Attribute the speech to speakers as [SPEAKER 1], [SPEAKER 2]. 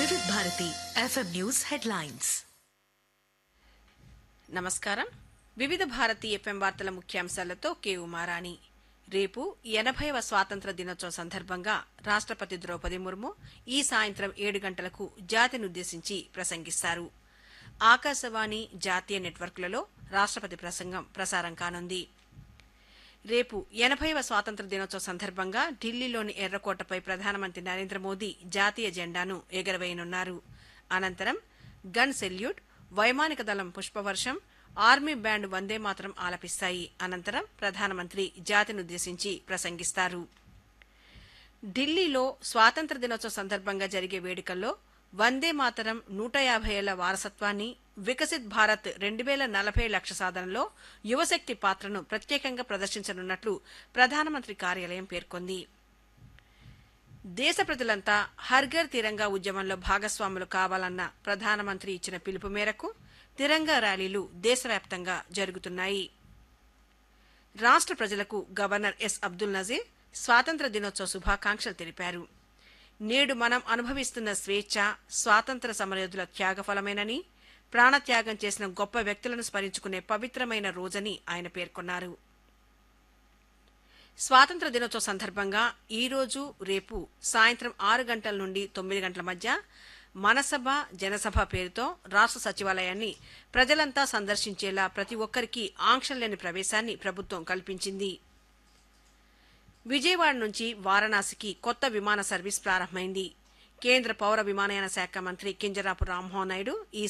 [SPEAKER 1] వివిధ Bharati FM news headlines
[SPEAKER 2] నమస్కారం వివిధ భారతి ఎఫ్ఎం వార్తల ముఖ్యాంశాలతో కే ఉమారాణి రేపు ఎనభైవ స్వాతంత్ర దినోత్సవం సందర్భంగా రాష్ట్రపతి ద్రౌపది ముర్ము ఈ సాయంత్రం ఏడు గంటలకు జాతినుద్దేశించి ప్రసంగిస్తారు ఆకాశవాణి జాతీయ నెట్వర్క్లలో రాష్ట్రపతి ప్రసంగం ప్రసారం కానుంది రేపు ఎనభైవ స్వాతంత్ర దినోత్సవ సందర్భంగా ఢిల్లీలోని ఎర్రకోటపై ప్రధానమంత్రి నరేంద్ర మోదీ జాతీయ జెండాను ఎగరవేయనున్నారు అనంతరం గన్ సెల్యూట్ వైమానిక దళం పుష్పవర్షం ఆర్మీ బ్యాండ్ వందే మాత్రం ఆలపిస్తాయి అనంతరం ప్రధానమంత్రి జాతినుద్దేశించి ప్రసంగిస్తారు ఢిల్లీలో స్వాతంత్ర దినోత్సవ సందర్భంగా జరిగే వేడుకల్లో వందే మాతరం నూట యాభై ఏళ్ల వారసత్వాన్ని వికసిత్ భారత్ రెండు వేల నలభై లక్ష సాధనలో యువశక్తి పాత్రను ప్రత్యేకంగా ప్రదర్శించనున్నట్లు ప్రధానమంత్రి కార్యాలయం పేర్కొంది దేశ ప్రజలంతా హర్ఘర్ తిరంగా ఉద్యమంలో భాగస్వాములు కావాలన్న ప్రధానమంత్రి ఇచ్చిన పిలుపు మేరకు తిరంగా ర్యాలీలు దేశవ్యాప్తంగా జరుగుతున్నాయి రాష్ట్ర ప్రజలకు గవర్నర్ ఎస్ అబ్దుల్ నజీర్ స్వాతంత్ర దినోత్సవ శుభాకాంక్షలు తెలిపారు నేడు మనం అనుభవిస్తున్న స్వేచ్ఛ స్వాతంత్ర సమరయోధుల త్యాగఫలమేనని ప్రాణత్యాగం చేసిన గొప్ప వ్యక్తులను స్మరించుకునే పవిత్రమైన రోజని ఆయన పేర్కొన్నారు స్వాతంత్ర దినోత్సవ సందర్భంగా ఈ రోజు రేపు సాయంత్రం ఆరు గంటల నుండి తొమ్మిది గంటల మధ్య మనసభ జనసభ పేరుతో రాష్ట్ర సచివాలయాన్ని ప్రజలంతా సందర్శించేలా ప్రతి ఒక్కరికి ఆంక్షలు లేని ప్రవేశాన్ని ప్రభుత్వం కల్పించింది విజయవాడ నుంచి వారణాసికి కొత్త విమాన సర్వీస్ ప్రారంభమైంది కేంద్ర పౌర విమానయాన శాఖ మంత్రి కింజరాపు రామ్మోహన్ నాయుడు ఈ